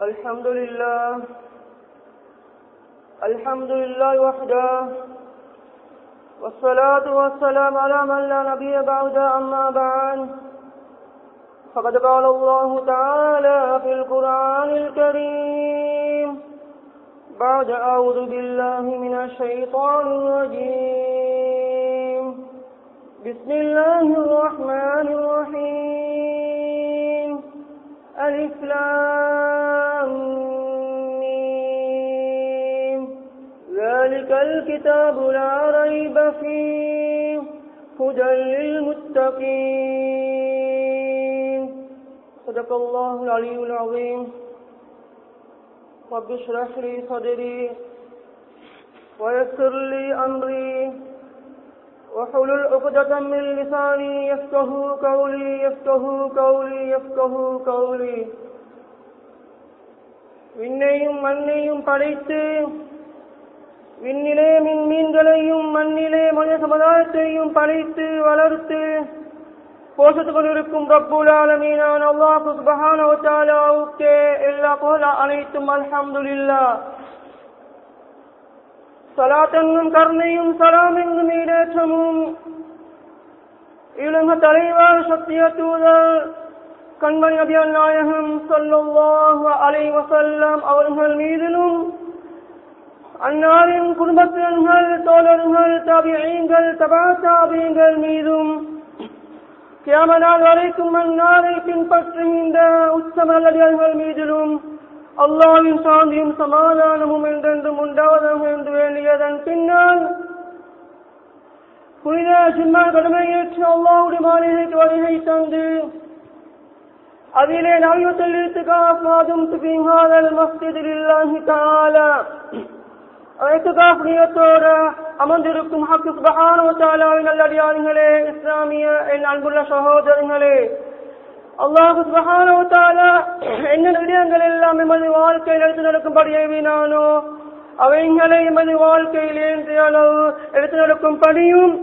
الحمد لله الحمد لله وحده والصلاة والسلام على من لا نبي بعد أما بعد فقد قال الله تعالى في القرآن الكريم بعد أعوذ بالله من الشيطان الرجيم بسم الله الرحمن الرحيم ألف لام ميم ذلك الكتاب لا ريب فيه هدى للمتقين صدق الله العلي العظيم رب اشرح لي صدري ويسر لي أمري وحلل عقدة من لساني يفقه قولي يفقه قولي يفقه قولي விண்ணையும் மண்ணையும் படைத்து விண்ணிலே மின் மீன்களையும் மண்ணிலே மனித சமுதாயத்தையும் படைத்து வளர்த்து போஷத்துக் கொண்டிருக்கும் ரப்புல் ஆலமீனான அல்லாஹ் சுப்ஹானஹு வ தஆலாவுக்கே எல்லா புகழ் அனைத்தும் அல்ஹம்துலில்லாஹ் சலாத்தென்னும் கருணையும் சலாம் என்னும் ஈடேற்றமும் இளங்க தலைவர் சத்திய தூதர் கண்மணி நபியல் நாயகம் சொல்லுல்லாஹு அலை வசல்லம் அவர்கள் மீதிலும் அன்னாரின் குடும்பத்தினர்கள் தோழர்கள் தாபியங்கள் தபா தாபியங்கள் மீதும் கியாமனால் வரைக்கும் அந்நாளை பின்பற்றுகின்ற உச்சமல்லடியர்கள் மீதிலும் அல்லாவின் சாந்தியும் சமாதானமும் என்றென்றும் உண்டாவதாக என்று வேண்டியதன் பின்னால் புனித சிம்மா கடமையேற்று அல்லாவுடைய மாளிகைக்கு வருகை தந்து அதிலே நவியத்தில் இத்துகாஃபாதும் துபிஹாதல் மஸ்ஜிதில் இல்லாஹி தஆலா நியத்தோடு அமர்ந்திருக்கும் ஹக்கு சுபஹானு தாலாவின் நல்லடியார்களே இஸ்லாமிய என் அன்புள்ள சகோதரர்களே அல்லாஹு சுபஹானு தாலா என்ன விடயங்கள் எல்லாம் எமது வாழ்க்கையில் எடுத்து நடக்கும்படி ஏவினானோ அவைகளை எமது வாழ்க்கையில் ஏந்திய அளவு எடுத்து நடக்கும் படியும்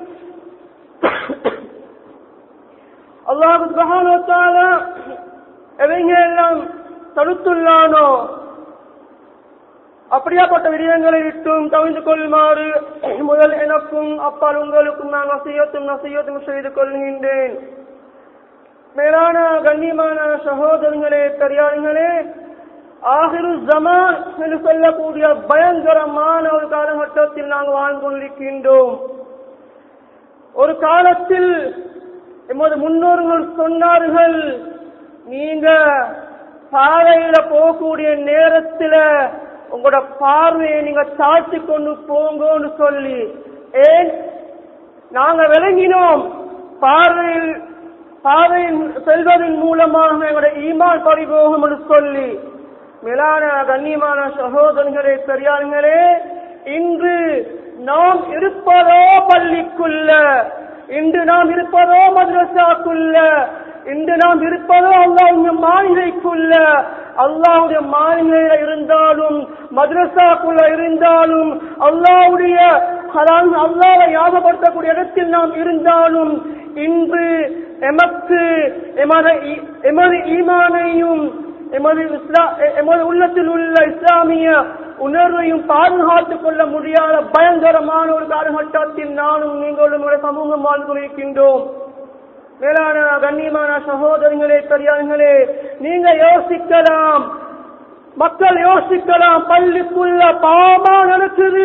அல்லாஹு சுபஹானு தாலா எவைகள் எல்லாம் தடுத்துள்ளானோ அப்படியாப்பட்ட விடயங்களை விட்டும் தவிர்த்து கொள்ளுமாறு முதல் எனக்கும் அப்பால் உங்களுக்கும் நான் நசியத்தும் நசியத்தும் செய்து கொள்கின்றேன் மேலான கண்ணியமான சகோதரர்களே பெரியார்களே ஆகிரு ஜமான் என்று சொல்லக்கூடிய பயங்கரமான ஒரு காலகட்டத்தில் நாங்கள் வாழ்ந்து கொண்டிருக்கின்றோம் ஒரு காலத்தில் எமது முன்னோர்கள் சொன்னார்கள் நீங்க பாதையில போகக்கூடிய நேரத்துல உங்களோட பார்வையை நீங்க தாழ்த்தி கொண்டு போங்கன்னு சொல்லி ஏன் நாங்க விளங்கினோம் பார்வையில் பாதையில் செல்வதன் மூலமாக எங்களுடைய ஈமான் பறிபோகும் என்று சொல்லி மேலான கண்ணியமான சகோதரர்களே பெரியார்களே இன்று நாம் இருப்பதோ பள்ளிக்குள்ள இன்று நாம் இருப்பதோ மദ്രസാக்குள்ள இன்று நாம் இருப்பதோ அல்லாவுடைய மாளிகைக்குள்ள அல்லாவுடைய மாளிகையில இருந்தாலும் மദ്രസാக்குள்ள இருந்தாலும் அல்லாவுடைய அல்லாவை ஞாபகப்படுத்தக்கூடிய இடத்தில் நாம் இருந்தாலும் இன்று எமக்கு எமது ஈமானையும் எமது எமது உள்ளத்தில் உள்ள இஸ்லாமிய உணர்வையும் பாதுகாத்துக் கொள்ள முடியாத பயங்கரமான ஒரு காலகட்டத்தில் நானும் நீங்களும் சமூகம் வாழ்ந்து கொண்டிருக்கின்றோம் மேலான கண்ணியமான சகோதரங்களே பெரியார்களே நீங்க யோசிக்கலாம் மக்கள் யோசிக்கலாம் பள்ளிக்குள்ள பாவமா நடக்குது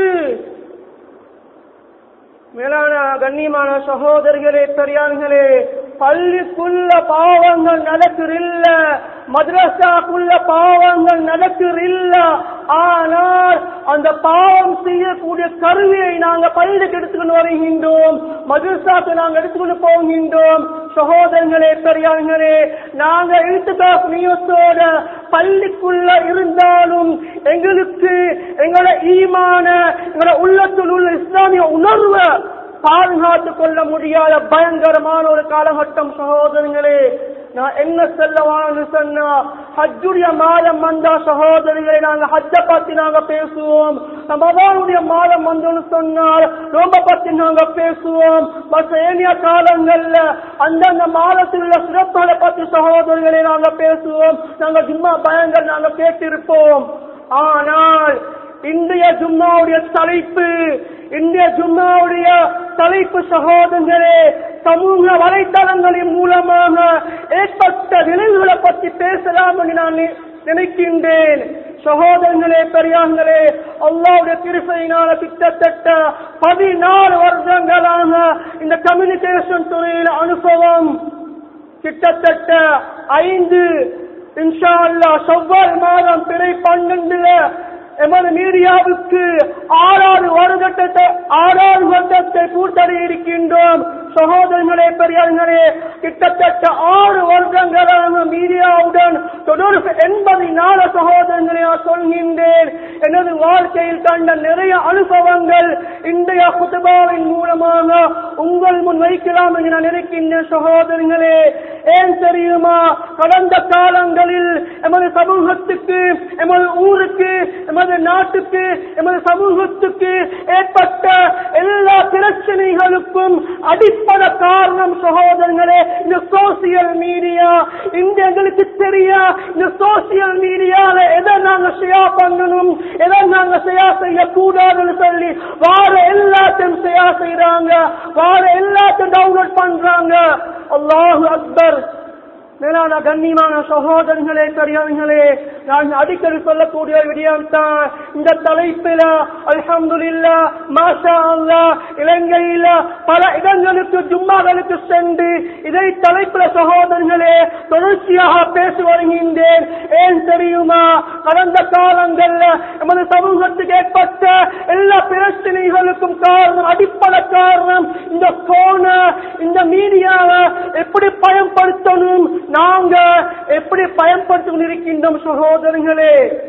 மேலான கண்ணியமான சகோதரர்களே பெரியார்களே பள்ளிக்குள்ள பாவங்கள் நடக்குறில்ல மദ്രസാக்குள்ள பாவங்கள் நடக்குறில்ல ஆனால் அந்த பாவம் செய்யக்கூடிய கருவியை நாங்க பள்ளிக்கு எடுத்துக்கொண்டு வருகின்றோம் மதுரசாக்கு நாங்க எடுத்துக்கொண்டு போகின்றோம் சகோதரங்களே பெரியார்களே நாங்க எழுத்துக்காப்பு நியத்தோட பள்ளிக்குள்ள இருந்தாலும் எங்களுக்கு எங்களோட ஈமான எங்களோட உள்ளத்தில் உள்ள இஸ்லாமிய உணர்வை பாதுகாத்துக் கொள்ள முடியாத பயங்கரமான ஒரு காலகட்டம் சகோதரங்களே நான் என்ன செல்லவான்னு சொன்னா ஹஜ்ஜுடைய மாதம் வந்தா சகோதரிகளை நாங்க ஹஜ்ஜ பத்தி நாங்க பேசுவோம் ரமதானுடைய மாதம் வந்தோன்னு சொன்னால் நோம்ப பத்தி நாங்க பேசுவோம் மற்ற ஏனைய காலங்கள்ல அந்தந்த மாதத்தில் உள்ள சிறப்புகளை பத்தி சகோதரிகளை நாங்க பேசுவோம் நாங்க ஜும்மா பயங்கள் நாங்க கேட்டிருப்போம் ஆனால் இந்திய ஜும்மாவுடைய தலைப்பு இந்திய ஜும்மாவுடைய தலைப்பு சகோதரர்களே சமூக வலைத்தளங்களின் மூலமாக ஏற்பட்ட விளைவுகளை பற்றி பேசலாம் என்று நான் நி- நினைக்கின்றேன் சகோதரர்களே பெரியார்களே அல்லாவுடைய கிருப்பையினால கிட்டத்தட்ட பதினாறு வருடங்களாக இந்த கம்யூனிகேஷன் துறையில் அனுபவம் கிட்டத்தட்ட ஐந்து இன்ஷா அல்லாஹ் செவ்வாய் மாதம் பிறை பன்னெண்டுல எமது மீடியாவுக்கு ஆறாறு வருடத்தை ஆறாறு வருடத்தை பூர்த்தடை இருக்கின்றோம் சகோதரர்களே பெரியார்களே கிட்டத்தட்ட ஆறு வருடங்களாக மீடியாவுடன் தொடர்பு எண்பது நாள சகோதரர்களே நான் சொல்கின்றேன் எனது வாழ்க்கையில் கண்ட நிறைய அனுபவங்கள் இன்றைய குதுபாவின் மூலமாக உங்கள் முன் வைக்கலாம் என்று நான் நினைக்கின்றேன் சகோதரர்களே ஏன் தெரியுமா கடந்த காலங்களில் எமது சமூகத்துக்கு எமது ஊருக்கு எமது நாட்டுக்கு எமது சமூகத்துக்கு ஏற்பட்ட எல்லா பிரச்சனைகளுக்கும் அடிப்படை காரணம் சகோதரர்களே இந்த சோசியல் மீடியா இந்த எங்களுக்கு தெரியா இந்த சோசியல் மீடியால எதை நாங்க ஷேர் பண்ணணும் எதை நாங்க ஷேர் செய்ய கூடாதுன்னு சொல்லி வார எல்லாத்தையும் ஷேர் செய்யறாங்க வார எல்லாத்தையும் டவுன்லோட் பண்றாங்க அல்லாஹு அக்பர் மேலான கண்ணியமான சகோதரர்களே பெரியவர்களே நான் அடிக்கடி சொல்லக்கூடிய விடயம் தான் இந்த தலைப்பில அல்ஹம்துலில்லா மாஷா அல்லாஹ் இலங்கையில பல இடங்களுக்கு ஜும்மாக்களுக்கு சென்று இதை தலைப்பில சகோதரர்களே தொடர்ச்சியாக பேசி வருகின்றேன் ஏன் தெரியுமா கடந்த காலங்கள்ல எமது சமூகத்துக்கு ஏற்பட்ட எல்லா பிரச்சனைகளுக்கும் காரணம் அடிப்படை காரணம் இந்த போன இந்த மீடியாவை எப்படி பயன்படுத்தணும் நாங்க எப்படி பயன்படுத்தி இருக்கின்றோம் சகோதரர்களே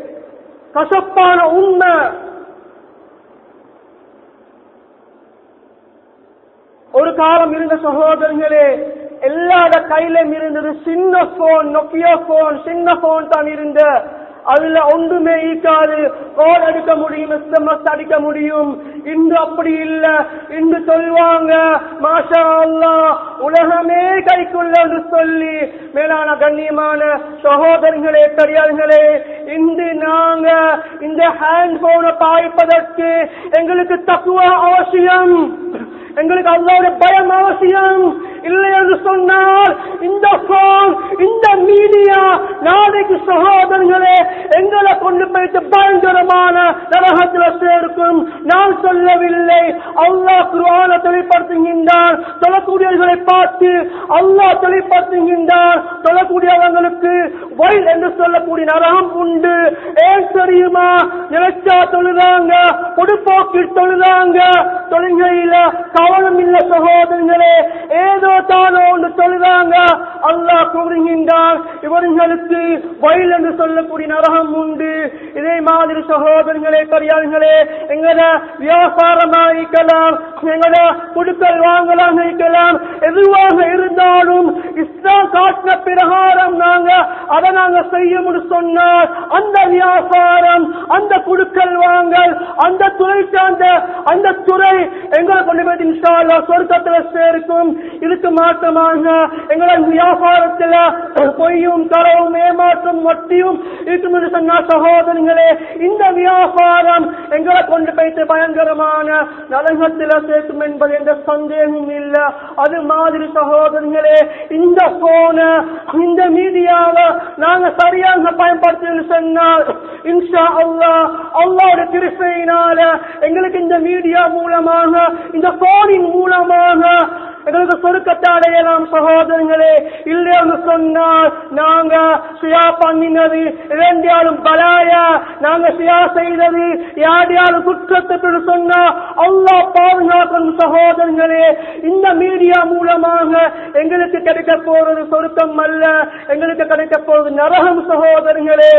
கசப்பான உண்மை ஒரு காலம் இருந்த சகோதரர்களே எல்லாத கையிலும் இருந்தது சின்ன போன் நொக்கியா போன் சின்ன போன் தான் இருந்த அதுல ஒன்றுமே ஈக்காது கோல் அடிக்க முடியும் எஸ்எம்எஸ் அடிக்க முடியும் இன்று அப்படி இல்ல இன்று சொல்வாங்க மாஷா அல்லாஹ் உலகமே கைக்குள்ள என்று சொல்லி மேலான கண்ணியமான சகோதரர்களே பெரியார்களே இன்று நாங்க இந்த ஹேண்ட் போனை பாய்ப்பதற்கு எங்களுக்கு தக்குவ அவசியம் எங்களுக்கு அல்லாவுடைய பயம் அவசியம் இல்லை என்று சொன்னால் இந்த போன் இந்த மீடியா நாளைக்கு சகோதரர்களே எங்களை கொண்டு போயிட்டு பயங்கரமான நரகத்தில் சேர்க்கும் நான் சொல்லவில்லை அல்லாஹ் குர்ஆனை தெளிப்படுத்துகின்றான் சொல்லக்கூடியவர்களை பார்த்து அல்லாஹ் தெளிப்படுத்துகின்றான் சொல்லக்கூடியவங்களுக்கு வயல் என்று சொல்லக்கூடிய நரகம் உண்டு ஏன் தெரியுமா நினைச்சா தொழுதாங்க பொடுப்போக்கில் தொழுதாங்க தொழுகையில கவனம் இல்ல சகோதரங்களே ஏதோ தானோ ஒன்று தொழுதாங்க அல்லாஹ் கூறுகின்றான் இவர்களுக்கு வயல் என்று சொல்லக்கூடிய நரகம் உண்டு இதே மாதிரி சகோதரங்களே பெரியார்களே எங்கட வியாபாரமாக இருக்கலாம் எங்கட குடுக்கல் வாங்கலாம் இருக்கலாம் எதுவாக இருந்தாலும் இஸ்லாம் காட்டின பிரகாரம் நாங்க அதை நாங்க செய்யணும்னு சொன்னால் அந்த வியாபாரம் அந்த குடுக்கல் வாங்கல் அந்த துறை சார்ந்த அந்த துறை எங்களை கொண்டு போய் இன்ஷா அல்லாஹ் சொர்க்கத்துல சேர்க்கும் இதுக்கு மாற்றமாக எங்களை வியாபாரத்துல பொய்யும் கரவும் ஏமாற்றும் வட்டியும் இருக்கும் என்று சொன்ன சகோதரங்களே இந்த வியாபாரம் எங்களை கொண்டு போய்த்து பயங்கரமான நலகத்தில சேர்க்கும் என்பது எந்த சந்தேகமும் இல்ல அது மாதிரி சகோதரங்களே இந்த போன இந்த மீடியாவை நாங்க சரியாக பயன்படுத்தி சொன்னால் இன்ஷா அல்லாஹ் அல்லாவோட கிருப்பையினால எங்களுக்கு இந்த மீடியா மூலமாக இந்த போனின் மூலமாக எங்களுக்கு சொருக்கத்தை அடையலாம் சகோதரங்களே இல்லைன்னு சொன்னால் நாங்க சுயா பண்ணினது இரண்டியாலும் பலாயா நாங்க சுயா செய்தது யாரையாலும் குற்றத்தை சொன்னா அல்லாஹ் பாதுகாக்கும் சகோதரங்களே இந்த மீடியா மூலமாக எங்களுக்கு கிடைக்க போறது சொருக்கம் அல்ல எங்களுக்கு கிடைக்க போறது நரகம் சகோதரங்களே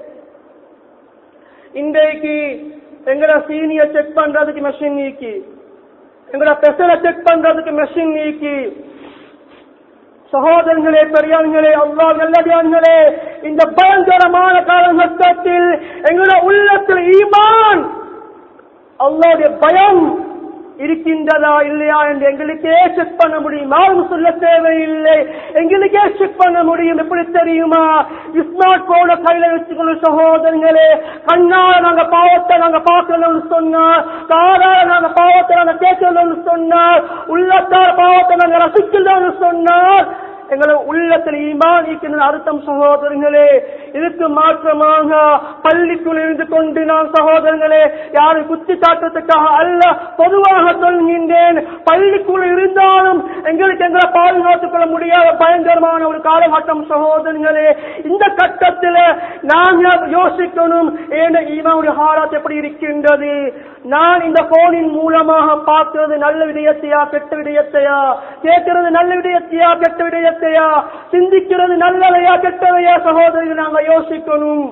இன்றைக்கு எங்கட சீனியர் செக் பண்றதுக்கு மெஷின் நீக்கி எங்கட பெசலை செக் பண்றதுக்கு மெஷின் நீக்கி சகோதரர்களே பெரியார்களே அல்லா நல்லடியார்களே இந்த பயங்கரமான காலகட்டத்தில் எங்களுடைய உள்ளத்தில் ஈமான் அல்லாவுடைய பயம் இருக்கின்றதா இல்லையா என்று எங்களுக்கே செக் பண்ண முடியும் யாரும் சொல்ல தேவையில்லை எங்களுக்கே செக் பண்ண முடியும் எப்படி தெரியுமா ஸ்மார்ட் போன கையில வச்சுக்கணும் சகோதரங்களே கண்ணால நாங்க பாவத்தை நாங்க பார்க்கணும்னு சொன்னார் காதால நாங்க பாவத்தை நாங்க கேட்கணும்னு சொன்னார் உள்ளத்தால் பாவத்தை நாங்க ரசிக்கணும்னு சொன்னார் எங்களை உள்ளத்தில் ஈமான் இருக்கின்ற அர்த்தம் சகோதரர்களே இதுக்கு மாற்றமாக பள்ளிக்குள் இருந்து கொண்டு நான் சகோதரர்களே யாரும் குத்தி காட்டுறதுக்காக அல்ல பொதுவாக சொல்கின்றேன் பள்ளிக்குள் இருந்தாலும் எங்களுக்கு எங்களை பாதுகாத்துக் கொள்ள முடியாத பயங்கரமான ஒரு காலகட்டம் சகோதரர்களே இந்த கட்டத்தில் நாங்கள் யோசிக்கணும் ஏன ஈமாவுடைய ஹாராத் எப்படி இருக்கின்றது நான் இந்த போனின் மூலமாக பார்க்கிறது நல்ல விடயத்தையா கெட்ட விடயத்தையா கேட்கிறது நல்ல விடயத்தையா கெட்ட விடயத்தையா சிந்திக்கிறது நல்லதையா கெட்டதையா சகோதரிகள் நாங்க யோசிக்கணும்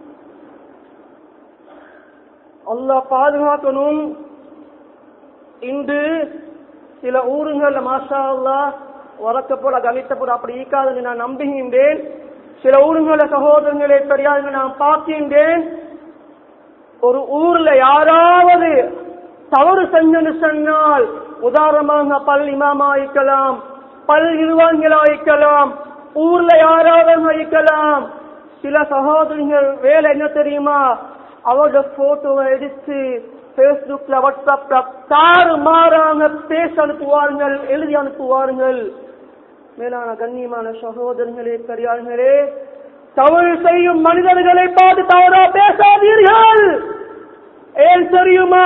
அல்லாஹ் பாதுகாக்கணும் இன்று சில ஊருங்கள்ல மாஷா அல்லாஹ் வரக்க போல கணித்த போல அப்படி ஈக்காதுன்னு நான் நம்புகின்றேன் சில ஊருங்கள சகோதரங்களே பெரியாருங்க நான் பார்க்கின்றேன் ஒரு ஊர்ல யாராவது தவறு செஞ்சன்னு சொன்னால் உதாரணமாக பல் இமாமா இருக்கலாம் பல் நிர்வாகிகளா இருக்கலாம் ஊர்ல யாராவது இருக்கலாம் சில சகோதரிகள் வேலை என்ன தெரியுமா அவரோட போட்டோவை எடுத்து பேஸ்புக்ல வாட்ஸ்அப்ல தாறு மாறாங்க பேச அனுப்புவார்கள் எழுதி அனுப்புவார்கள் மேலான கண்ணியமான சகோதரர்களே பெரியார்களே தவறு செய்யும் மனிதர்களை பார்த்து தவறா பேசாதீர்கள் ஏன் தெரியுமா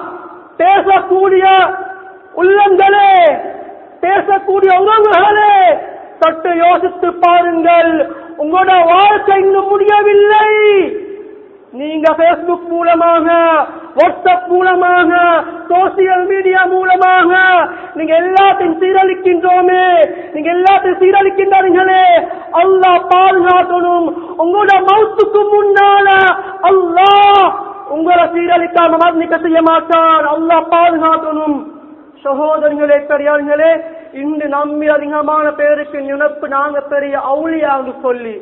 பேசக்கூடிய உள்ளங்களே பேசக்கூடிய உறவுகளே சற்று யோசித்து பாருங்கள் உங்களோட வாழ்க்கை இன்னும் முடியவில்லை நீங்க பேஸ்புக் மூலமாக வாட்ஸ்அப் மூலமாக சோசியல் மீடியா மூலமாக நீங்க எல்லாத்தையும் சீரழிக்கின்றோமே நீங்க எல்லாத்தையும் சீரழிக்கின்றீங்களே அல்லாஹ் பாதுகாக்கணும் உங்களோட மவுத்துக்கு முன்னால அல்லாஹ் உங்களை சீரழிக்காம மரணிக்க செய்ய மாட்டான் அல்லாஹ் பாதுகாக்கணும் சகோதரர்களே பெரியார்களே இன்று நம்மி அதிகமான பேருக்கு நினைப்பு நாங்க பெரிய அவுளியான்னு சொல்லி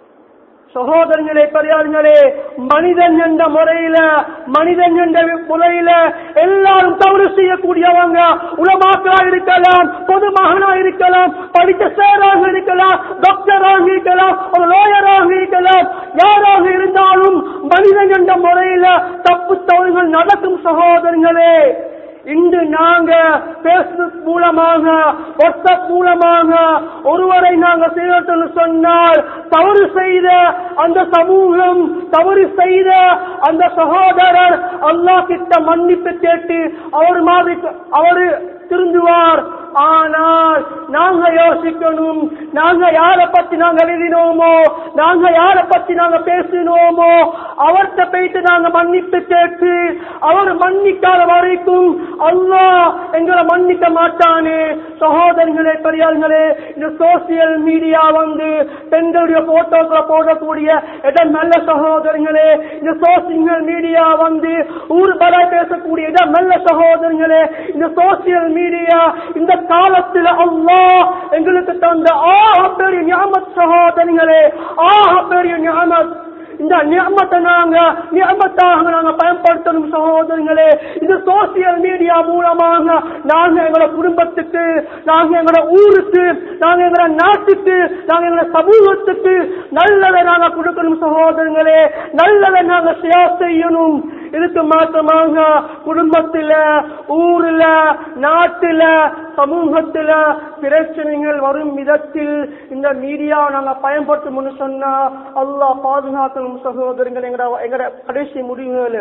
சகோதரர்களே பெரியார்களே மனிதன் என்ற முறையில மனிதன் என்ற முறையில எல்லாரும் தவறு செய்யக்கூடியவங்க உலமாக்கா இருக்கலாம் பொதுமகனா இருக்கலாம் படித்த சேராக இருக்கலாம் டாக்டராக இருக்கலாம் ஒரு லோயராக இருக்கலாம் யாராக இருந்தாலும் மனிதன் என்ற முறையில தப்பு தவறுகள் நடக்கும் சகோதரர்களே இன்று நாங்க பேஸ்புக் மூலமாக வாட்ஸ்அப் மூலமாக ஒருவரை நாங்க செய்யட்டும் சொன்னால் தவறு செய்த அந்த சமூகம் தவறு செய்த அந்த சகோதரர் அல்லாஹ் கிட்ட மன்னிப்பு கேட்டு அவர் மாதிரி அவரு திருந்துவார் ஆனால் நாங்க யோசிக்கணும் நாங்க யார பத்தி நாங்க எழுதினோமோ நாங்க யார பத்தி நாங்க பேசினோமோ அவர்கிட்ட போயிட்டு நாங்க மன்னிப்பு கேட்டு அவர் மன்னிக்காத வரைக்கும் அல்லாஹ் எங்களை மன்னிக்க மாட்டானே சகோதரர்களே பெரியார்களே இந்த சோசியல் மீடியா வந்து பெண்களுடைய போட்டோக்களை போடக்கூடிய இடம் நல்ல சகோதரர்களே இந்த சோசியல் மீடியா வந்து ஊர் பலாய் பேசக்கூடிய இடம் நல்ல சகோதரர்களே இந்த சோசியல் மீடியா இந்த காலத்தில் அல்லாஹ் எங்களுக்கு தந்த ஆக பெரிய ஞாபத் சகோதரிகளே ஆக பெரிய ஞாபத் இந்த நியமத்தை நாங்க நியமத்தாக நாங்க பயன்படுத்தணும் சகோதரங்களே இந்த சோசியல் மீடியா மூலமாக நாங்க எங்களோட குடும்பத்துக்கு நாங்க எங்களோட ஊருக்கு நாங்க எங்களோட நாட்டுக்கு நாங்க எங்களோட சமூகத்துக்கு நல்லதை நாங்க கொடுக்கணும் சகோதரங்களே நல்லதை நாங்க ஷேர் செய்யணும் இதுக்கு மாற்றமாக குடும்பத்தில ஊர்ல நாட்டுல சமூகத்தில பிரச்சனைகள் வரும் விதத்தில் இந்த மீடியா நாங்க பயன்படுத்தணும்னு சொன்னா அல்லாஹ் பாதுகாக்கணும் சகோதரங்கள் எங்கட எங்கட கடைசி முடிவுகள்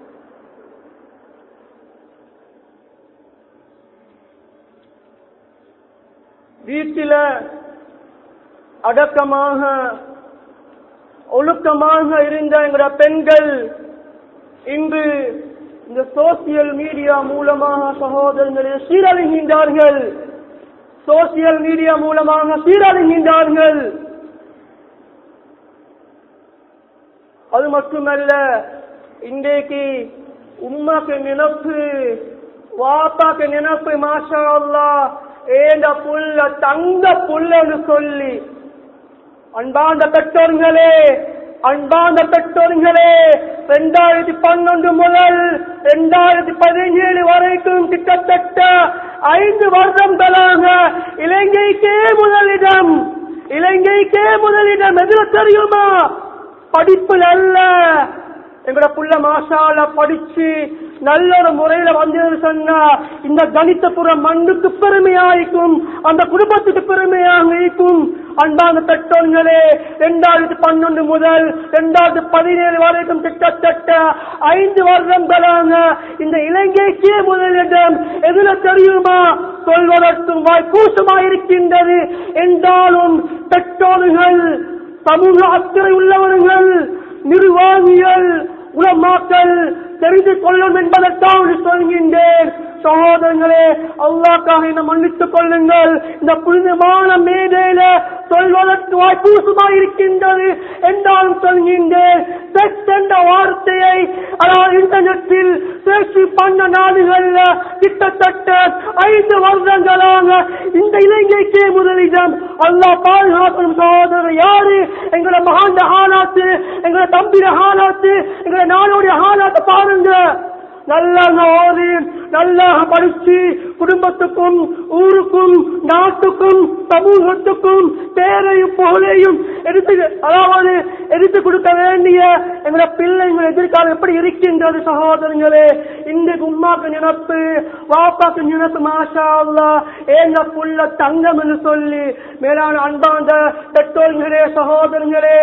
வீட்டில அடக்கமாக ஒழுக்கமாக இருந்த எங்கட பெண்கள் இன்று இந்த சோசியல் மீடியா மூலமாக சகோதரர்களை சீரழிகின்றார்கள் சோசியல் மீடியா மூலமாக சீரழிகின்றார்கள் அது மட்டுமல்ல இன்றைக்கு உம்மாக்கு நினப்பு வாப்பாக்கு நினப்பு மாஷா அல்லா ஏண்ட புள்ள தங்க புள்ளன்னு சொல்லி அன்பாந்த பெற்றோர்களே அன்பாந்த பெற்றோர்களே ரெண்டாயிரத்தி பன்னெண்டு முதல் ரெண்டாயிரத்தி பதினேழு வரைக்கும் கிட்டத்தட்ட ஐந்து வருடங்களாக இலங்கைக்கே முதலிடம் இலங்கைக்கே முதலிடம் எதுல தெரியுமா படிப்புல அல்ல எங்கட புள்ள மாஷால படிச்சு நல்ல ஒரு முறையில வந்ததுன்னு சொன்னா இந்த கணித்தபுர மண்ணுக்கு பெருமையாயிருக்கும் அந்த குடும்பத்துக்கு பெருமையாக இருக்கும் அன்பான பெற்றோர்களே இரண்டாயிரத்தி பன்னெண்டு முதல் இரண்டாயிரத்தி பதினேழு வரைக்கும் கிட்டத்தட்ட ஐந்து வருடங்களாக இந்த இலங்கைக்கே முதலிடம் எதுல தெரியுமா சொல்வதற்கும் வாய் கூசமாயிருக்கின்றது என்றாலும் பெற்றோர்கள் சமூக அக்கறை உள்ளவர்கள் நிர்வாகிகள் உலமாக்கள் தெரிந்து கொள்ளும் என்பதற்காக சொல்கின்றேன் சகோதரங்களே அல்லாக்காக என்னை மன்னித்துக் கொள்ளுங்கள் இந்த புனிதமான மேடையில சொல்வதற்கு வாய்ப்பூசமாய் இருக்கின்றது என்றாலும் சொல்கின்றேன் செக்ஸ் என்ற வார்த்தையை அதாவது இன்டர்நெட்டில் சேர்ச்சி பண்ண நாடுகள்ல கிட்டத்தட்ட ஐந்து வருடங்களாக இந்த இலங்கைக்கே முதலிடம் அல்லாஹ் பாதுகாக்கும் சகோதரர் யாரு எங்களை மகாண்ட ஹாலாத்து எங்களை தம்பிர ஹாலாத்து எங்களை நாடோடைய ஹாலாத்து பாருங்க நல்லா ஓதி நல்லா படிச்சு குடும்பத்துக்கும் ஊருக்கும் நாட்டுக்கும் சமூகத்துக்கும் பேரையும் புகழையும் எடுத்து அதாவது எடுத்து கொடுக்க வேண்டிய எங்களோட பிள்ளைங்கள் எதிர்காலம் எப்படி இருக்கின்றது சகோதரங்களே இன்றைக்கு உமாக்கு நினப்பு வாப்பாக்கு நினப்பு மாஷா அல்லா ஏங்க புள்ள தங்கம் என்று சொல்லி மேலான அன்பாந்த பெற்றோர்களே சகோதரங்களே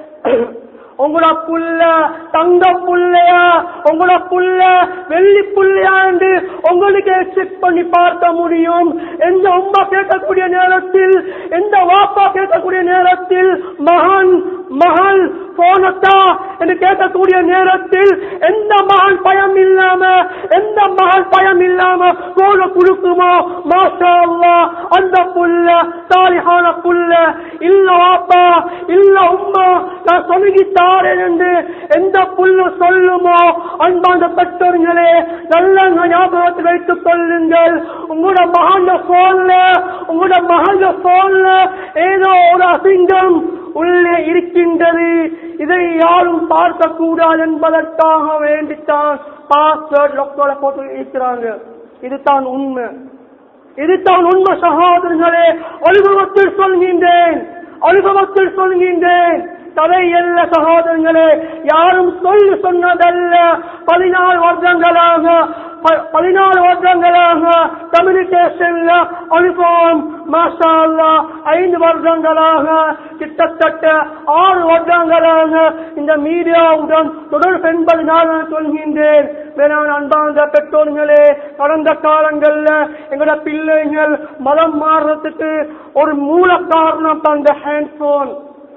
உங்களோட புள்ள தங்க புள்ளையா உங்களோட புள்ள வெள்ளி புள்ளையா என்று உங்களுக்கு செக் பண்ணி பார்க்க முடியும் எந்த அம்மா கேட்கக்கூடிய நேரத்தில் எந்த வாப்பா கேட்கக்கூடிய நேரத்தில் மகன் மகள் போனத்தா என்று கேட்கக்கூடிய நேரத்தில் எந்த மகன் பயம் இல்லாம எந்த மகன் பயம் இல்லாம போன குடுக்குமோ மாஷா அல்லாஹ் அந்த புள்ள தாலிஹான புள்ள இல்ல வாப்பா இல்ல உம்மா நான் சொல்லிக்கு தாரேன் என்று எந்த புல்லு சொல்லுமோ அன்பாந்த பெற்றோர்களே நல்ல ஞாபகத்தை வைத்துக் கொள்ளுங்கள் உங்களோட மகன் போன்ல உங்களோட மகன் போன்ல ஏதோ ஒரு அசிங்கம் உள்ளே இருக்கின்றது இதை யாரும் பார்க்க கூடாது என்பதற்காக வேண்டித்தான் பாஸ்வேர்ட் லொக்கோல போட்டு இருக்கிறாங்க இதுதான் உண்மை இதுதான் உண்மை சகோதரர்களே அனுபவத்தில் சொல்கின்றேன் அனுபவத்தில் சொல்கின்றேன் கதை அல்ல சகோதரங்களே யாரும் சொல்லி சொன்னதல்ல பதினாலு வருடங்களாக ப- பதினாலு வருடங்களாக கம்யூனிகேஷன்ல அனுபவம் மாஷா அல்லாஹ் ஐந்து வருடங்களாக கிட்டத்தட்ட ஆறு வருடங்களாக இந்த மீடியாவுடன் தொடர்பு என்பது நான் சொல்கின்றேன் வேளாண் அன்பார்ந்த பெற்றோர்களே கடந்த காலங்கள்ல எங்களோட பிள்ளைகள் மதம் மாறுறதுக்கு ஒரு மூல காரணம் தான் இந்த ஹேண்ட்போன்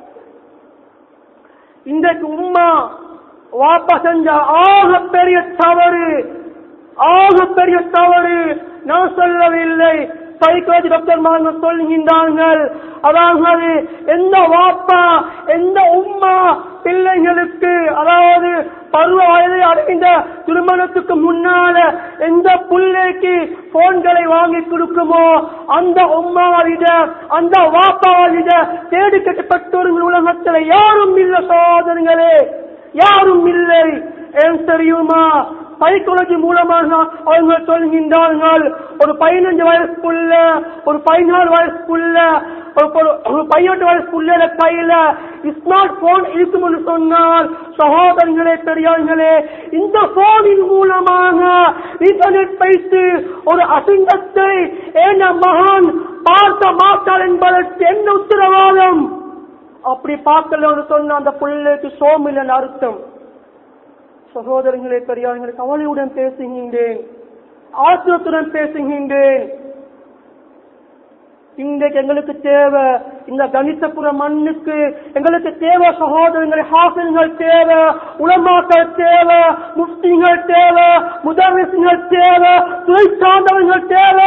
இன்றைக்கு உம்மா வாப்பா செஞ்ச ஆக பெரிய தவறு ஆக பெரிய தவறு நான் சொல்லவில்லை சைக்காலஜி டாக்டர் மார்கள் சொல்கின்றார்கள் அதாவது எந்த வாப்பா எந்த உம்மா பிள்ளைகளுக்கு அதாவது பருவ வயதை அடைந்த திருமணத்துக்கு முன்னால எந்த பிள்ளைக்கு போன்களை வாங்கி கொடுக்குமோ அந்த உம்மாவிட அந்த வாப்பாவிட தேடி கட்டப்பட்டவர்கள் உலகத்தில் யாரும் இல்லை சோதனைகளே யாரும் இல்லை ஏன் தெரியுமா சைக்காலஜி மூலமாக அவங்க சொல்கின்றார்கள் ஒரு பதினஞ்சு வயசுக்குள்ள ஒரு பதினாலு வயசுக்குள்ள ஒரு ஒரு- ஒரு பதினெட்டு வயசுக்குள்ள கையில ஸ்மார்ட் போன் இருக்கும்னு சொன்னால் சகோதரர்களே பெரியார்களே இந்த போனின் மூலமாக இன்டர்நெட் வைத்து ஒரு அசிங்கத்தை என் மகான் பார்க்க மாட்டார் என்பதற்கு என்ன உத்தரவாதம் அப்படி பார்க்கலன்னு சொன்ன அந்த பிள்ளைக்கு சோமில்லன்னு அர்த்தம் சகோதரர்களே பெரியார்களே கவலையுடன் பேசுகின்றேன் ஆத்திரத்துடன் பேசுகின்றேன் இன்றைக்கு எங்களுக்கு தேவை இந்த கணித்தபுர மண்ணுக்கு எங்களுக்கு தேவை சகோதரங்கள் ஹாசன்கள் தேவை உலமாக்கள் தேவை முஸ்லிம்கள் தேவை முதர்விசுகள் தேவை துறை சார்ந்தவர்கள் தேவை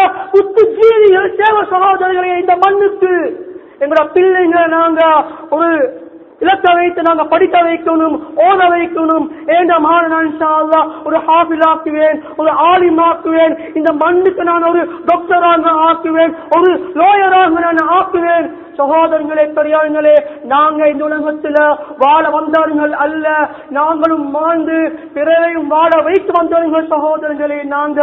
புத்திஜீவிகள் தேவை சகோதரர்களே இந்த மண்ணுக்கு எங்களோட பிள்ளைங்க நாங்க ஒரு இலக்க வைத்து நாங்க படிக்க வைக்கணும் ஓத வைக்கணும் ஏண்ட மகன் ஒரு ஹாஃபில் ஆக்குவேன் ஒரு ஆலிம் ஆக்குவேன் இந்த மண்ணுக்கு நான் ஒரு டாக்டராக ஆக்குவேன் ஒரு லோயராக நான் ஆக்குவேன் சகோதரர்களே பெரியார்களே நாங்க இந்த உலகத்துல வாழ வந்தவர்கள் அல்ல நாங்களும் வாழ்ந்து பிறரையும் வாழ வைத்து வந்தவர்கள் சகோதரர்களே நாங்க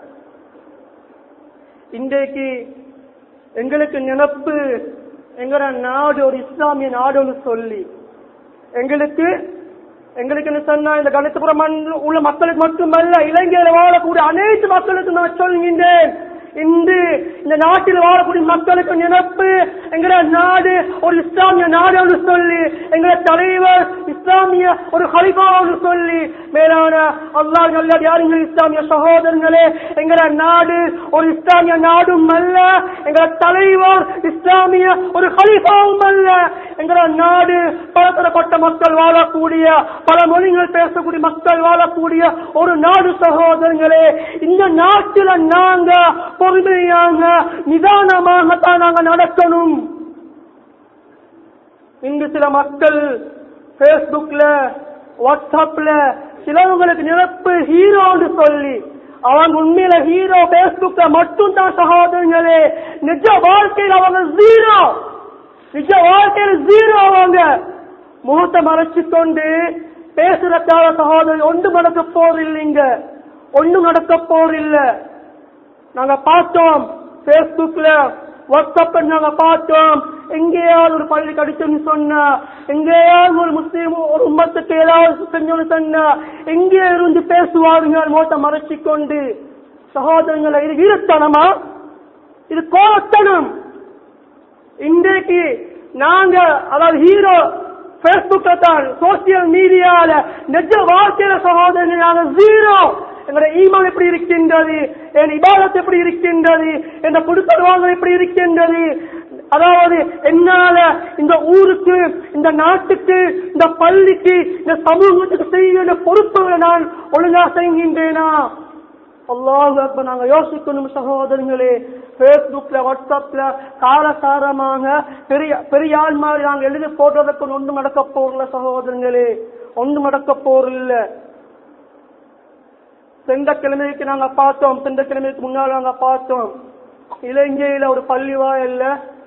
இன்றைக்கு எங்களுக்கு நினப்பு எங்கட நாடு ஒரு இஸ்லாமிய நாடுன்னு சொல்லி எங்களுக்கு எங்களுக்கு என்ன சொன்னா இந்த கணிதபுரம் மண்ணில் உள்ள மக்களுக்கு மட்டுமல்ல இலங்கையில வாழக்கூடிய அனைத்து மக்களுக்கும் நான் சொல்கின்றேன் இன்று இந்த நாட்டில் வாழக்கூடிய மக்களுக்கு நினைப்பு எங்கட நாடு ஒரு இஸ்லாமிய நாடு சொல்லி எங்கட தலைவர் இஸ்லாமிய ஒரு ஹலிபான்னு சொல்லி மேலான அல்லாஹ் நல்ல யாருங்கள் இஸ்லாமிய சகோதரர்களே எங்கட நாடு ஒரு இஸ்லாமிய நாடும் அல்ல எங்கட தலைவர் இஸ்லாமிய ஒரு ஹலிஃபாவும் அல்ல எங்கட நாடு பலதரப்பட்ட மக்கள் வாழக்கூடிய பல மொழிகள் பேசக்கூடிய மக்கள் வாழக்கூடிய ஒரு நாடு சகோதரர்களே இந்த நாட்டில் நாங்க பொறுமையாக நிதானமாகத்தான் நாங்க நடக்கணும் இங்கு சில மக்கள் பேஸ்புக்ல வாட்ஸ்அப்ல சிலவங்களுக்கு நிரப்பு ஹீரோன்னு சொல்லி அவங்க உண்மையில ஹீரோ பேஸ்புக்ல மட்டும் தான் சகோதரங்களே நிஜ வாழ்க்கையில் அவங்க ஜீரோ நிஜ வாழ்க்கையில் ஜீரோ அவங்க முகத்தை மறைச்சு கொண்டு பேசுறதால சகோதரி ஒன்று நடக்க போறில்லைங்க ஒன்றும் நடக்க போறில்லை நாங்க பார்த்தோம் பேஸ்புக்ல வாட்ஸ்அப்ல நாங்க பார்த்தோம் எங்கேயாவது ஒரு பள்ளி கடிச்சுன்னு சொன்னா எங்கேயாவது ஒரு முஸ்லீம் ஒரு உம்மத்துக்கு ஏதாவது செஞ்சோன்னு சொன்னா எங்கே இருந்து பேசுவாருங்க மோட்டை மறைச்சு கொண்டு சகோதரங்களை இது வீரத்தனமா இது கோவத்தனம் இன்றைக்கு நாங்க அதாவது ஹீரோ பேஸ்புக்ல தான் சோசியல் மீடியால நிஜ வாழ்க்கையில சகோதரர்கள் நாங்க ஜீரோ எங்களுடைய ஈமான் எப்படி இருக்கின்றது என் இபாதத் எப்படி இருக்கின்றது என் குடுக்கல்வாங்கள் எப்படி இருக்கின்றது அதாவது என்னால இந்த ஊருக்கு இந்த நாட்டுக்கு இந்த பள்ளிக்கு இந்த சமூகத்துக்கு செய்ய வேண்டிய பொறுப்புகளை நான் ஒழுங்கா செய்கின்றேனா அல்லாஹ் அக்பர் நாங்க யோசிக்கணும் சகோதரங்களே பேஸ்புக்ல வாட்ஸ்அப்ல காலசாரமாக பெரிய பெரிய ஆள் மாதிரி நாங்க எழுதி போடுறதுக்கு ஒன்றும் நடக்க போறல சகோதரங்களே ஒன்றும் நடக்க போறல சென்ற கிழமைக்கு நாங்க பார்த்தோம் சென்ற கிழமைக்கு முன்னால் நாங்க பார்த்தோம் இலங்கையில ஒரு பள்ளி வாயல்ல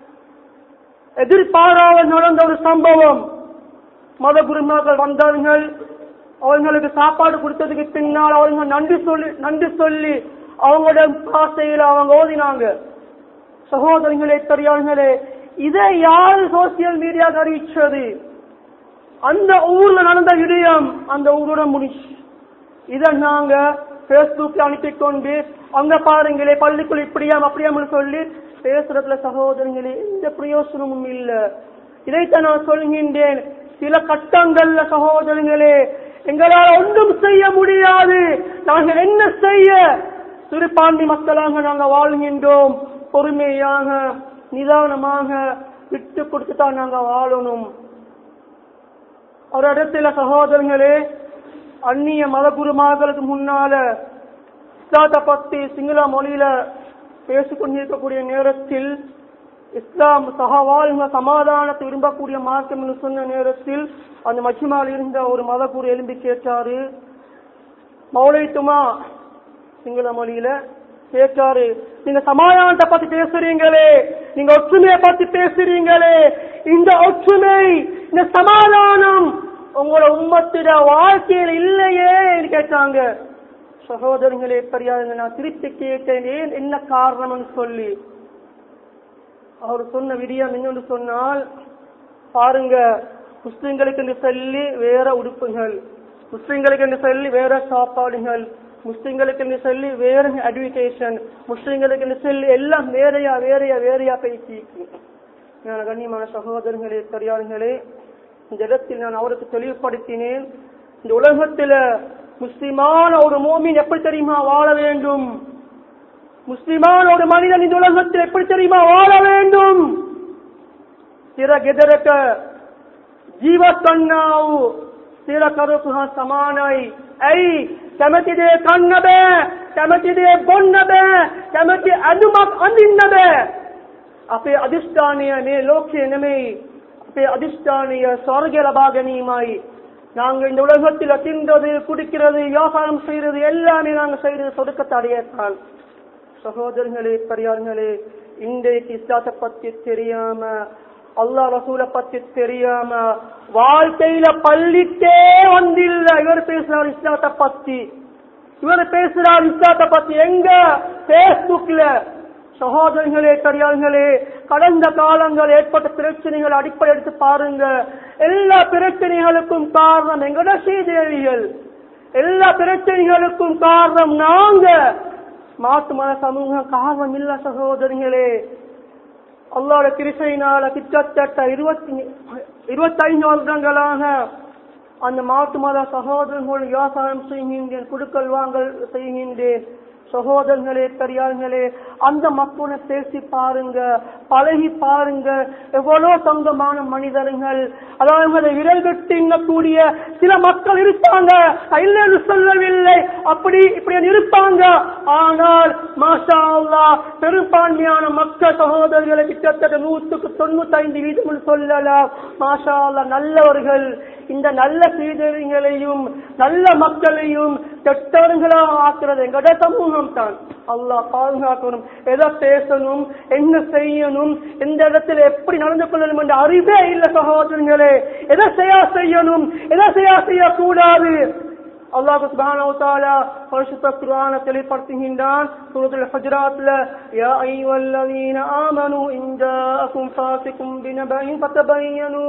எதிர்பாராத நடந்த ஒரு சம்பவம் மத குருமாக்கள் வந்தார்கள் அவங்களுக்கு சாப்பாடு கொடுத்ததுக்கு பின்னால் அவங்க நன்றி சொல்லி நன்றி சொல்லி அவங்களோட பாசையில அவங்க ஓதினாங்க சகோதரங்களே பெரியார்களே இதை யாரு சோசியல் மீடியா அறிவிச்சது அந்த ஊர்ல நடந்த விடயம் அந்த ஊரோட முடிச்சு இதை நாங்க பேஸ்புக்ல அனுப்பி கொண்டு அங்க பாருங்களே பள்ளிக்குள் இப்படியாம் அப்படியாம்னு சொல்லி பேசுறதுல சகோதரங்களே எந்த பிரயோசனமும் இல்ல இதைத்தான் நான் சொல்கின்றேன் சில கட்டங்கள்ல சகோதரங்களே எங்களால் ஒன்றும் செய்ய முடியாது நாங்கள் என்ன செய்ய சிறுபான்மை மக்களாக நாங்கள் வாழ்கின்றோம் பொறுமையாக நிதானமாக விட்டு கொடுத்து தான் நாங்கள் வாழணும் ஒரு இடத்துல சகோதரங்களே அந்நிய மதகுருமார்களுக்கு முன்னால இஸ்லாத்தை பத்தி சிங்கள மொழியில பேசிக்கொண்டிருக்கக்கூடிய நேரத்தில் இஸ்லாம் சகவாழ்ந்த சமாதானத்தை விரும்பக்கூடிய மார்க்கம் என்று சொன்ன நேரத்தில் அந்த மஜ்மால் இருந்த ஒரு மதகுரு எழும்பி கேட்டாரு மௌலைத்துமா சிங்கள மொழியில கேட்டாரு நீங்க சமாதானத்தை பத்தி பேசுறீங்களே நீங்க ஒற்றுமையை பத்தி பேசுறீங்களே இந்த ஒற்றுமை இந்த சமாதானம் உங்களோட உம்மத்திட வாழ்க்கையில் இல்லையே கேட்டாங்க சகோதரங்களே பெரியாருங்க நான் திருப்பி கேட்டேன் ஏன் என்ன காரணம்னு சொல்லி அவர் சொன்ன விடியம் என்னன்னு சொன்னால் பாருங்க முஸ்லிம்களுக்கு என்று சொல்லி வேற உடுப்புகள் முஸ்லிம்களுக்கு என்று சொல்லி வேற சாப்பாடுகள் முஸ்லிம்களுக்கு என்று சொல்லி வேற எஜுகேஷன் முஸ்லிம்களுக்கு என்று சொல்லி எல்லாம் வேறையா வேறையா வேறையா பேசி நான் கண்ணியமான சகோதரர்களே பெரியார்களே இந்த இடத்தில் நான் அவருக்கு தெளிவுபடுத்தினேன் இந்த உலகத்துல முஸ்லிமான ஒரு மோமின் எப்படி தெரியுமா வாழ வேண்டும் முஸ்லிமான ஒரு மனிதன் இந்த உலகத்தில் எப்படி தெரியுமா வாழ வேண்டும் சிற ಗೆದರಕ ಜೀವ ಕಣ್ಣಾವು ಸ್ಥಿರ ಕರುಕು ಸಮಾನೈ ಐ ಕಮತಿದೆ ಕಣ್ಣಬೆ ಕಮತಿದೆ ಬೊಣ್ಣಬೆ ಕಮತಿ ಅನುಮ ಅಂದಿನ್ನಬೆ අපේ අධිෂ්ඨානය මේ ලෝකයේ නෙමෙයි அதிர்ஷ்டானிய சொர்க்க லபாகனியுமாய் நாங்கள் இந்த உலகத்தில் தின்றது குடிக்கிறது வியாபாரம் செய்யறது எல்லாமே நாங்கள் செய்யறது சொடுக்கத்தை அடையத்தான் சகோதரர்களே பெரியார்களே இன்றைக்கு இஸ்லாத்தை பத்தி தெரியாம அல்லா ரசூலை பத்தி தெரியாம வாழ்க்கையில பள்ளிக்கே வந்தில்ல இவர் பேசுறார் இஸ்லாத்தை பத்தி இவர் பேசுறார் இஸ்லாத்தை பத்தி எங்க பேஸ்புக்ல சகோதரர்களே பெரியார்களே கடந்த காலங்கள் ஏற்பட்ட பிரச்சனைகள் அடிப்படை எடுத்து பாருங்க எல்லா பிரச்சனைகளுக்கும் காரணம் எங்கட ஸ்ரீதேவிகள் எல்லா பிரச்சனைகளுக்கும் காரணம் நாங்க மாட்டு மத சமூகம் காரணம் இல்ல சகோதரிகளே அல்லாட கிருஷையினால கிட்டத்தட்ட இருபத்தி இருபத்தைந்து வருடங்களாக அந்த மாட்டு மத சகோதரர்கள் விவசாயம் செய்கின்றேன் குடுக்கல் வாங்கல் செய்கின்றேன் சகோதரர்களே பெரியார்களே அந்த மக்களை பேசி பாருங்க பழகி பாருங்க எவ்வளவு சொந்தமான மனிதர்கள் அதாவது விரல் வெட்டிங்கக்கூடிய சில மக்கள் இருப்பாங்க இல்லைன்னு சொல்லவில்லை அப்படி இப்படி இருப்பாங்க ஆனால் மாஷா அல்லா பெரும்பான்மையான மக்கள் சகோதரர்களை கிட்டத்தட்ட நூற்றுக்கு தொண்ணூத்தி ஐந்து வீதம் சொல்லலாம் மாஷா அல்லா நல்லவர்கள் இந்த நல்ல சீதர்களையும் நல்ல மக்களையும் கெட்டவர்களாக ஆக்குறது எங்கட சமூகம் தான் அல்லாஹ் பாதுகாக்கணும் எதை பேசணும் என்ன செய்யணும் எந்த இடத்துல எப்படி நடந்து கொள்ளணும் என்ற அறிவே இல்லை சகோதரங்களே எதை செய்ய செய்யணும் எதை செய்ய செய்யக்கூடாது அல்லாஹ் சுப்ஹானஹு வ தஆலா பரிசுத்த குர்ஆனை தெளிவுபடுத்துகின்றான் சூரத்துல் ஹஜ்ராத்ல யா அய்யுஹல்லதீன ஆமனூ இன் ஜாஅக்கும் ஃபாசிகும் பினபைன் ஃபதபையனூ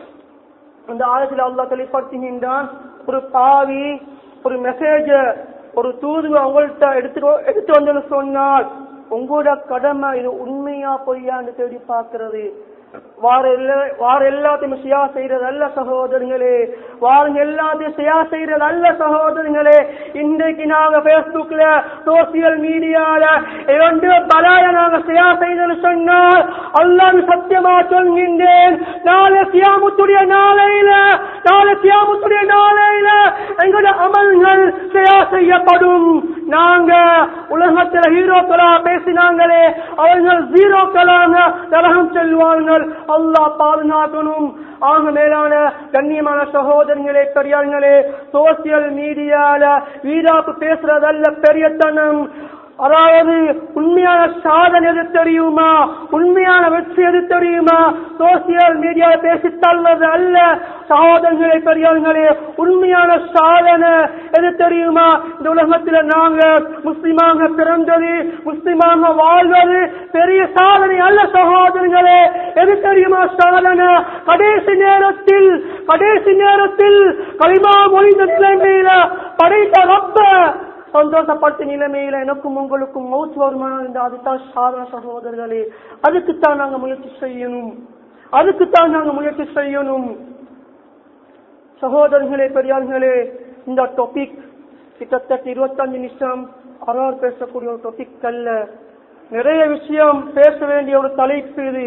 அந்த ஆயத்தில் அல்லாஹ் தெளிவுபடுத்துகின்றான் ஒரு பாவி ஒரு மெசேஜ ஒரு தூதுவை உங்கள்கிட்ட எடுத்து எடுத்து வந்து சொன்னால் உங்களோட கடமை இது உண்மையா பொய்யான்னு தேடி பார்க்கிறது வார எல்லா வார எல்லாத்தையும் சியா செய்யறது அல்ல சகோதரங்களே வாருங்க எல்லாத்தையும் சியா செய்யறது அல்ல சகோதரங்களே இன்றைக்கு நாங்க பேஸ்புக்ல சோசியல் மீடியால இரண்டு பலாய நாங்க சியா செய்தது சொன்னால் அல்லாஹ் சத்தியமா சொல்கின்றேன் நாளை சியாமுத்துடைய நாளையில நாளை சியாமுத்துடைய நாளையில எங்களோட அமல்கள் சியா செய்யப்படும் நாங்க உலகத்துல ஹீரோக்களா பேசினாங்களே அவர்கள் ஜீரோக்களாக நரகம் செல்வார்கள் அல்லாஹ் பாதுகாக்கணும் ஆக மேலான கண்ணியமான சகோதரங்களே பெரியார்களே சோசியல் மீடியால வீராப்பு பேசுறதல்ல பெரியத்தனம் அதாவது உண்மையான சாதனை எது தெரியுமா உண்மையான வெற்றி எது தெரியுமா சோசியல் மீடியா பேசி தள்ளுறது அல்ல சகோதரங்களே பெரியார்களே உண்மையான சாதனை எது தெரியுமா இந்த உலகத்துல நாங்க முஸ்லிமாக பிறந்தது முஸ்லிமாக வாழ்வது பெரிய சாதனை அல்ல சகோதரர்களே எது தெரியுமா சாதனை கடைசி நேரத்தில் கடைசி நேரத்தில் களிமா மொழிந்த நிலைமையில படைத்த ரப்ப சந்தோஷப்பட்ட நிலைமையில எனக்கும் உங்களுக்கும் மௌத்து வருமானம் இந்த அதுதான் சாதன சகோதரர்களே அதுக்குத்தான் நாங்க முயற்சி செய்யணும் அதுக்குத்தான் நாங்க முயற்சி செய்யணும் சகோதரர்களே பெரியார்களே இந்த டாபிக் கிட்டத்தட்ட இருபத்தஞ்சு நிமிஷம் அறார் பேசக்கூடிய ஒரு டாபிக் அல்ல நிறைய விஷயம் பேச வேண்டிய ஒரு தலைப்பு இது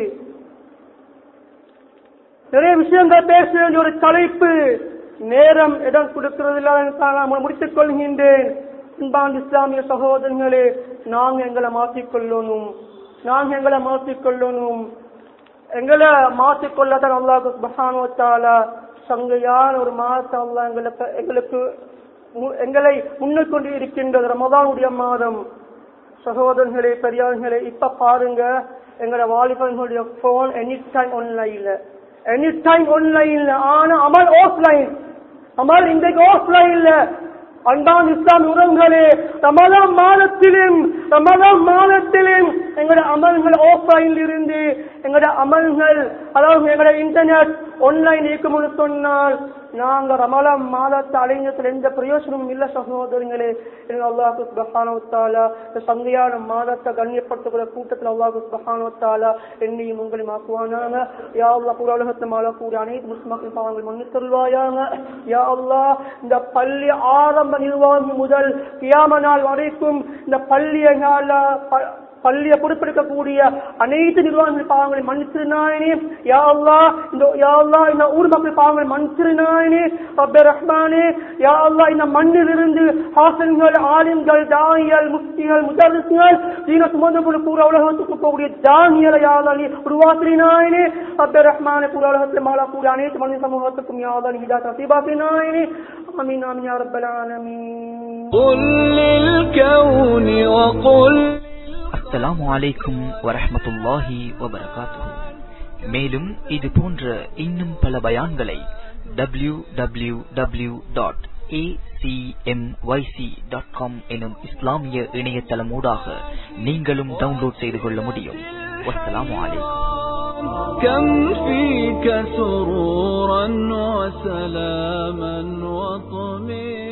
நிறைய விஷயங்கள் பேச வேண்டிய ஒரு தலைப்பு நேரம் இடம் கொடுக்கிறது இல்லாத முடித்துக் கொள்கின்றேன் அன்பான் இஸ்லாமிய சகோதரர்களே நாங்க எங்களை மாற்றிக்கொள்ளணும் நாங்க எங்களை மாற்றிக்கொள்ளணும் எங்களை மாற்றிக்கொள்ளதான் அல்லாஹ் சுபஹானுவத்தால சங்கையான ஒரு மாதத்தை அல்லாஹ் எங்களுக்கு எங்களுக்கு மு- எங்களை முன்னிக் கொண்டு இருக்கின்றது ரமதானுடைய மாதம் சகோதரர்களே பெரியார்களே இப்ப பாருங்க எங்களோட வாலிபர்களுடைய போன் எனி டைம் ஆன்லைன்ல எனி டைம் ஆன்லைன்ல ஆனா அமல் ஆஃப்லைன் அமல் இன்றைக்கு ஆஃப்லைன்ல அன்பான் இஸ்லாம் உறவுகளே ரமதான் மாதத்திலும் ரமதான் மாதத்திலும் எங்களோட அமல்கள் ஆஃப்லைனில் இருந்து எங்களோட அமல்கள் அதாவது எங்களோட இன்டர்நெட் ஆன்லைன் இருக்கும்னு சொன்னால் நாங்க ரமலான் மாதத்தை அடைஞ்சதுல எந்த பிரயோஜனமும் இல்ல சகோதரங்களே எனக்கு அல்லாஹு சுபஹானஹு தஆலா இந்த சங்கையான மாதத்தை கண்ணியப்படுத்தக்கூடிய கூட்டத்தில் அல்லாஹு சுபஹானஹு தஆலா என்னையும் உங்களையும் ஆக்குவானாங்க யா அல்லாஹ் கூட உலகத்தை மாலா கூட அனைத்து முஸ்லிம்கள் பாவங்கள் மன்னித்தருள்வாயாக யா அல்லாஹ் இந்த பள்ளி ஆரம்ப நிர்வாகி முதல் கியாம நாள் வரைக்கும் இந்த பள்ளியை பள்ளியை பொறுப்பெடுக்கக்கூடிய அனைத்து நிர்வாகங்கள் பாவங்களை மன்னிச்சிருநாயனே யா அல்லாஹ் இந்த யா அல்லாஹ் இந்த ஊர் மக்கள் பாவங்களை மன்னிச்சிருநாயனே ரப்பே ரஹ்மானே யா அல்லாஹ் இந்த மண்ணிலிருந்து ஹாசன்கள் ஆலிம்கள் தாயிகள் முஃப்திகள் முதர்ரிஸ்கள் தீன சுமந்து போல பூரா உலகத்துக்கு போகக்கூடிய தானியலை யா அல்லாஹ் நீ உருவாக்கினாயினே ரப்பே ரஹ்மானே பூரா உலகத்தில் மாலா கூடிய அனைத்து மனித சமூகத்துக்கும் யா அல்லாஹ் நீ ஹிதாயத் நசீபாக்கினாயினே ஆமீன் ஆமீன் யா ரப்பல் ஆலமீன் قل للكون وقل அஸ்ஸலாமு அலைக்கும் வரஹ்மத்துல்லாஹி வபரகாத்துஹு மேலும் இது போன்ற இன்னும் பல பயான்களை W W W dot dot com எனும் இஸ்லாமிய இணையதளமூடாக நீங்களும் டவுன்லோட் செய்து கொள்ள முடியும் வஸ்ஸலாமு அலைக்கும் كم فيك سرورا وسلاما وطمئنا